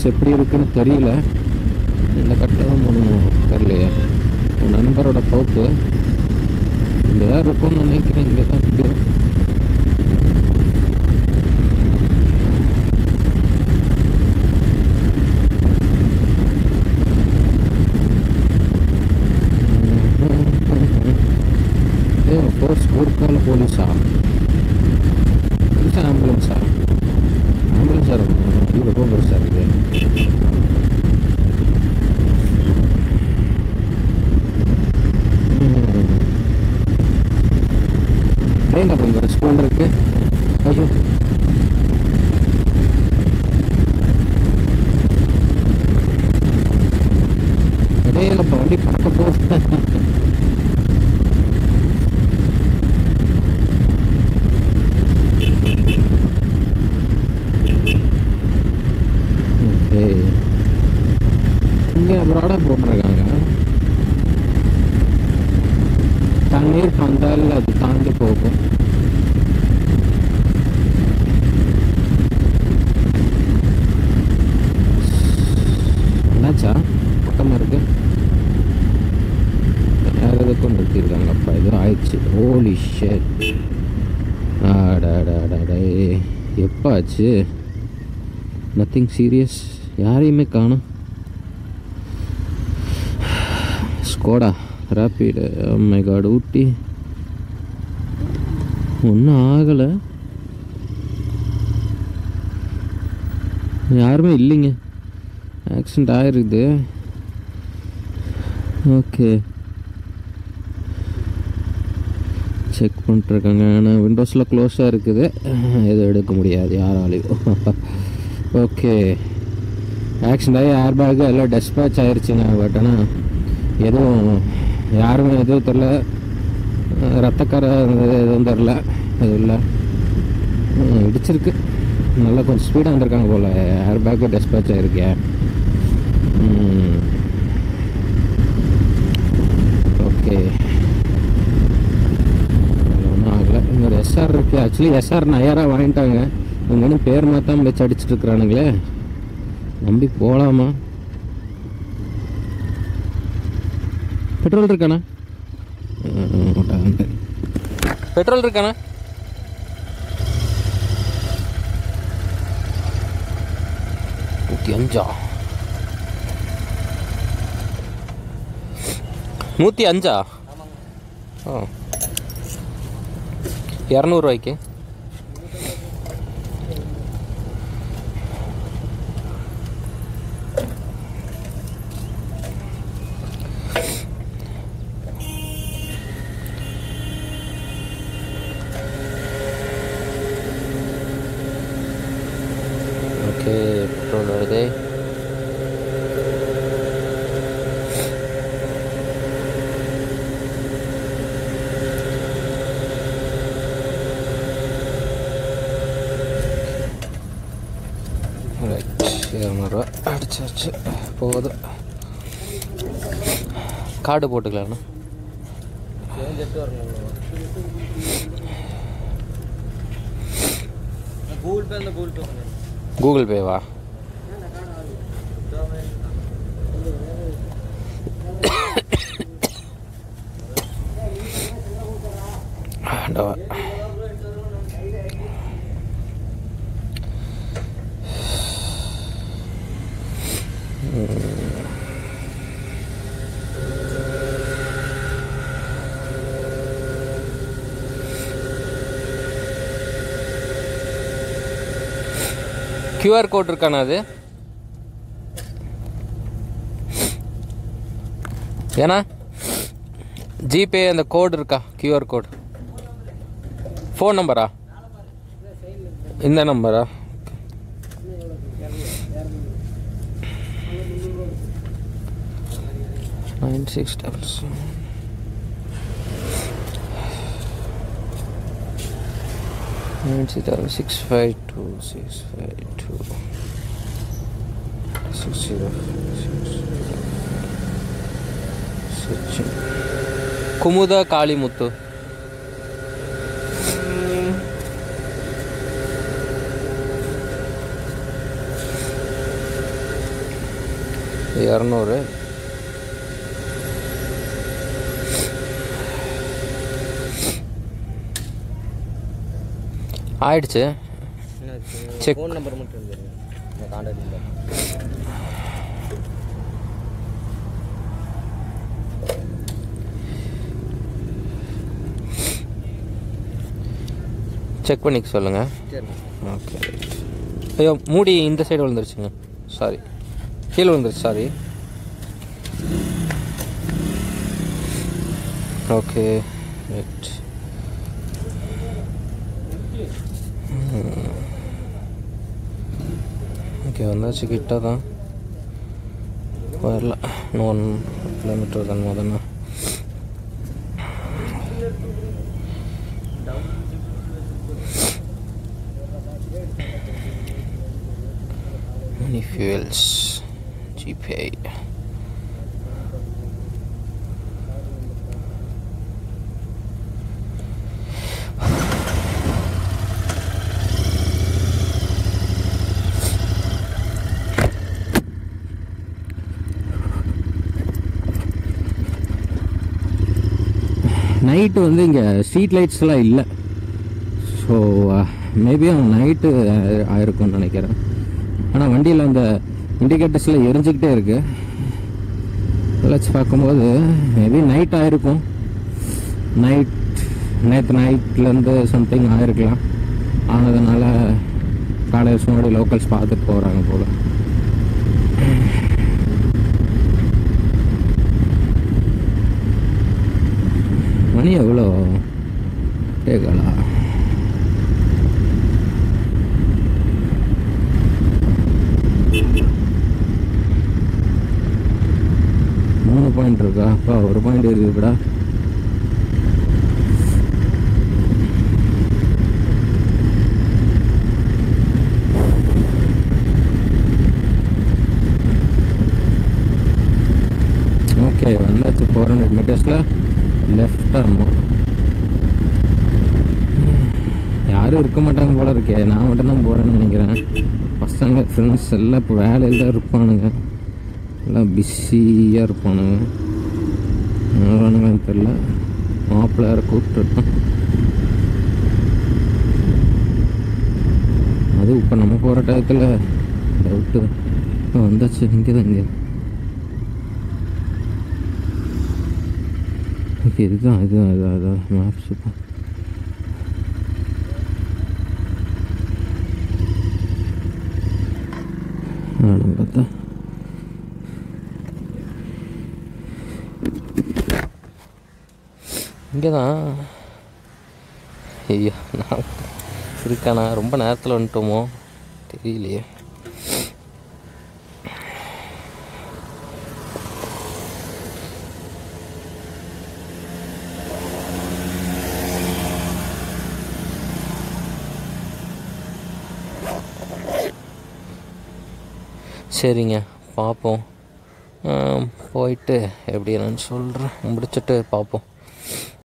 எப்படி இருக்குன்னு தெரியல இந்த கட்டில் தான் போகணும் தெரியலையே உன் நண்பரோட போக்கு இங்கே தான் இருக்கும்னு நினைக்கிறேன் இங்கே தான் இருக்கு ஏ ஃபோர்ஸ் ஊருக்கால போலீஸா போலீஸா ஆம்புலன்ஸா ஆம்புலன்ஸா இருக்கும் இது ரொம்ப பெருசா இருக்குது ட்ரெயின் அப்போ இங்கே ஸ்கூல் இருக்கு ஐயோ இடையில இப்போ வண்டி பறக்க போகுது ஓகே இங்கே ப்ராடாக போட்டிருக்காங்க தண்ணீர் வந்தால் அது தாண்டி போகும் என்னாச்சா பக்கமாக இருக்கு வேற எதுக்கும் நிறுத்தியிருக்காங்க அப்பா ஏதோ ஆயிடுச்சு ஹோலி ஷேட் ஆடாடாடாடே எப்போ ஆச்சு நத்திங் சீரியஸ் யாரையுமே காணும் Skoda Rapid my god Ooty ஒன்றும் ஆகலை யாருமே இல்லைங்க ஆக்சிடெண்ட் ஆயிருக்குது ஓகே செக் பண்ணிட்டுருக்காங்க ஆனால் விண்டோஸில் க்ளோஸாக இருக்குது எதுவும் எடுக்க முடியாது யாராலையும் ஓகே ஆக்சிடெண்ட் ஆகி ஏர் பேக்கு எல்லாம் டெஸ்பேச் ஆயிடுச்சுங்க பட் ஆனால் எதுவும் யாருமே எதுவும் தெரில ரத்தக்கரை இருந்தது எதுவும் தெரில எதுவும் இல்லை ம், இடிச்சிருக்கு நல்லா கொஞ்சம் ஸ்பீடாக வந்திருக்காங்க போல் ஏர் பேக்கு டெஸ்பேச் ஆயிருக்கு ஓகே ஒன்றும் ஆகலை இங்கே ஒரு எஸ்ஆர் இருக்குது ஆக்சுவலி எஸ்ஆர் நயாராக வாங்கிட்டாங்க இவங்க இன்னும் பேர் மாற்றாம வச்சு அடிச்சிட்டு இருக்கிறானுங்களே நம்பி போகலாமா பெட்ரோல் இருக்காண்ணா பெட்ரோல் இருக்காண்ணா நூற்றி அஞ்சா நூற்றி அஞ்சா ஆ இரநூறுவாய்க்கு ஓகே பெட்ரோல் வருது ரைட் இரநூறுவா அடிச்சாச்சு போகுது கார்டு போட்டுக்கலாம்ண்ணா गूगल पे अंदर गूगल पे கூகுள் பேவா ஆண்டவா கியூஆர் கோட் இருக்காண்ணா அது ஏன்னா ஜிபே அந்த கோட் இருக்கா கியூஆர் கோட் ஃபோன் நம்பரா இந்த நம்பரா nine six double seven nine six double six five two six five two six zero six Sachin Kumuda Kalimuthu இரநூறு ஆயிடுச்சு Check. ஃபோன் நம்பர் மட்டும் இருந்துருங்க இந்த காண்டாக்ட் நம்பர் செக் பண்ணிக்க சொல்லுங்கள் சரிண்ணா ஓகே ஐயோ மூடி இந்த சைடு விழுந்துருச்சுங்க சாரி கீழே விழுந்துருச்சு சாரி ஓகே ரைட் ஓகே வந்தாச்சு கிட்ட தான் வரல இன்னும் ஒன் கிலோமீட்டர் தான் முதல்ல Many fuels, GPay. நைட்டு வந்து இங்கே ஸ்ட்ரீட் லைட்ஸ்லாம் இல்லை ஸோ மேபி அவன் நைட்டு ஆயிருக்கும்னு நினைக்கிறேன் ஆனால் வண்டியில் அந்த இண்டிகேட்டர்ஸில் எரிஞ்சுக்கிட்டே இருக்கு வச்சு பார்க்கும்போது மேபி நைட் ஆயிருக்கும் நைட் நேற்று நைட்லேருந்து சம்திங் ஆயிருக்கலாம் ஆனதுனால காலேஜ் முன்னாடி லோக்கல்ஸ் பார்த்துட்டு போகிறாங்க போல் மணி எவ்வளோ கேட்கலா மூணு பாயிண்ட் இருக்கா அப்பா ஒரு பாயிண்ட் இருக்குடா ஓகே வந்தாச்சு ஃபோர் ஹண்ட்ரட் மீட்டர்ஸில் லெஃப்ட் டர்மோ யாரும் இருக்க மாட்டாங்க போல இருக்கே நான் மட்டும் தான் போகிறேன்னு நினைக்கிறேன் பசங்க ஃப்ரெண்ட்ஸ் எல்லாம் இப்போ வேலையில் தான் இருப்பானுங்க எல்லாம் பிஸியாக இருப்பானுங்க எவ்வளோனுங்கன்னு தெரில மாப்பிள்ளை யாரை கூப்பிட்டுருக்கோம் அது இப்போ நம்ம போகிற டயத்தில் டவுட்டு வந்தாச்சு இங்கே தான் இங்கே ஓகே இதுதான் இதுதான் இதுதான் இதுதான் மேப்ஸ் இப்போ நானும் பார்த்தா இங்கே தான் ஐயா நான் இருக்கானா ரொம்ப நேரத்தில் வந்துட்டோமோ தெரியலையே சரிங்க பார்ப்போம் ஆம், போயிட்டு எப்படி என்னன்னு சொல்கிறேன் முடிச்சுட்டு பார்ப்போம்